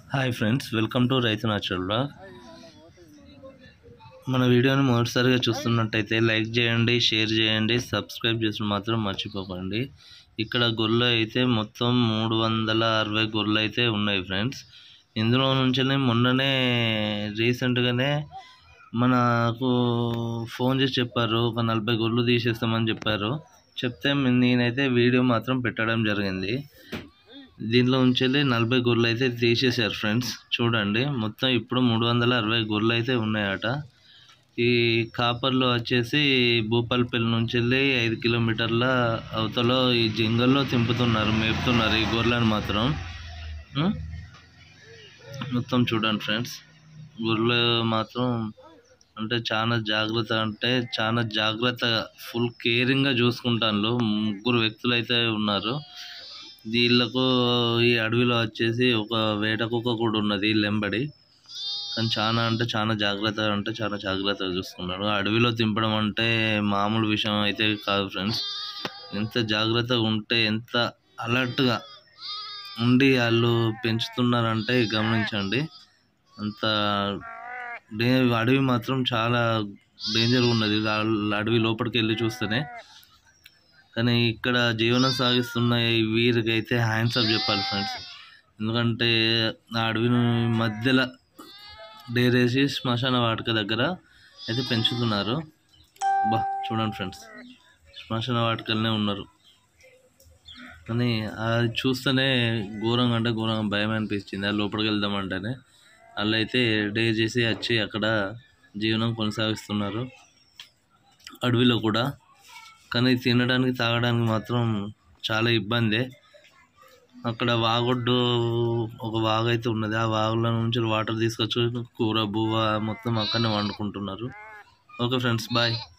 Hi friends welcome to రైతు natural blog మన వీడియోని మొదటిసారిగా చూస్తున్నట్టయితే లైక్ చేయండి షేర్ చేయండి సబ్స్క్రైబ్ చేసిన మాత్రం మర్చిపోకండి ఇక్కడ గొర్రెలు అయితే మొత్తం మూడు వందల అరవై గొర్రెలు అయితే ఉన్నాయి ఫ్రెండ్స్ ఇందులో నుంచి మొన్ననే రీసెంట్గానే మనకు ఫోన్ చేసి చెప్పారు ఒక నలభై గొర్రెలు తీసేస్తామని చెప్పారు చెప్తే నేనైతే వీడియో మాత్రం పెట్టడం జరిగింది దీనిలో ఉంచెల్లి నలభై గొర్రెలు అయితే తీసేశారు ఫ్రెండ్స్ చూడండి మొత్తం ఇప్పుడు మూడు వందల అరవై గొర్రెలు అయితే ఉన్నాయట ఈ కాపర్లో వచ్చేసి భూపాలపల్లి నుంచి వెళ్ళి ఐదు కిలోమీటర్ల అవతల ఈ జంగల్లో తింపుతున్నారు మేపుతున్నారు ఈ గొర్రెలను మాత్రం ఉం? మొత్తం చూడండి ఫ్రెండ్స్ గొర్రెలు మాత్రం అంటే చాలా జాగ్రత్త అంటే చాలా జాగ్రత్తగా ఫుల్ కేరింగ్గా చూసుకుంటాను ముగ్గురు వ్యక్తులు అయితే ఉన్నారు వీళ్ళకు ఈ అడవిలో వచ్చేసి ఒక వేట కుక్క కూడా ఉన్నది లెంబడి కానీ చాలా అంటే చాలా జాగ్రత్తగా అంటే చాలా జాగ్రత్తగా చూసుకున్నాడు అడవిలో తింపడం అంటే మామూలు విషయం అయితే కాదు ఫ్రెండ్స్ ఎంత జాగ్రత్తగా ఉంటే ఎంత అలర్ట్గా ఉండి వాళ్ళు పెంచుతున్నారంటే గమనించండి అంత డే అడవి మాత్రం చాలా డేంజర్గా ఉన్నది ఆ అడవి లోపలికి వెళ్ళి చూస్తేనే కానీ ఇక్కడ జీవనం సాగిస్తున్న ఈ వీరికి అయితే హ్యాండ్స్ అప్ చెప్పాలి ఫ్రెండ్స్ ఎందుకంటే ఆ అడవిని మధ్యలో డేరేసి శ్మశాన వాటిక దగ్గర అయితే పెంచుతున్నారు బా చూడండి ఫ్రెండ్స్ శ్మశాన వాటికలనే ఉన్నారు కానీ అది చూస్తేనే ఘోరంగా అంటే ఘోరంగా భయం అనిపించింది అది లోపలికి వెళ్దామంటేనే వాళ్ళు అయితే డే చేసి వచ్చి అక్కడ జీవనం కొనసాగిస్తున్నారు అడవిలో కూడా కానీ తినడానికి తాగడానికి మాత్రం చాలా ఇబ్బందే అక్కడ వాగొడ్డు ఒక వాగు అయితే ఉన్నది ఆ వాగులో నుంచి వాటర్ తీసుకొచ్చి కూర బువ్వ మొత్తం అక్కడనే వండుకుంటున్నారు ఓకే ఫ్రెండ్స్ బాయ్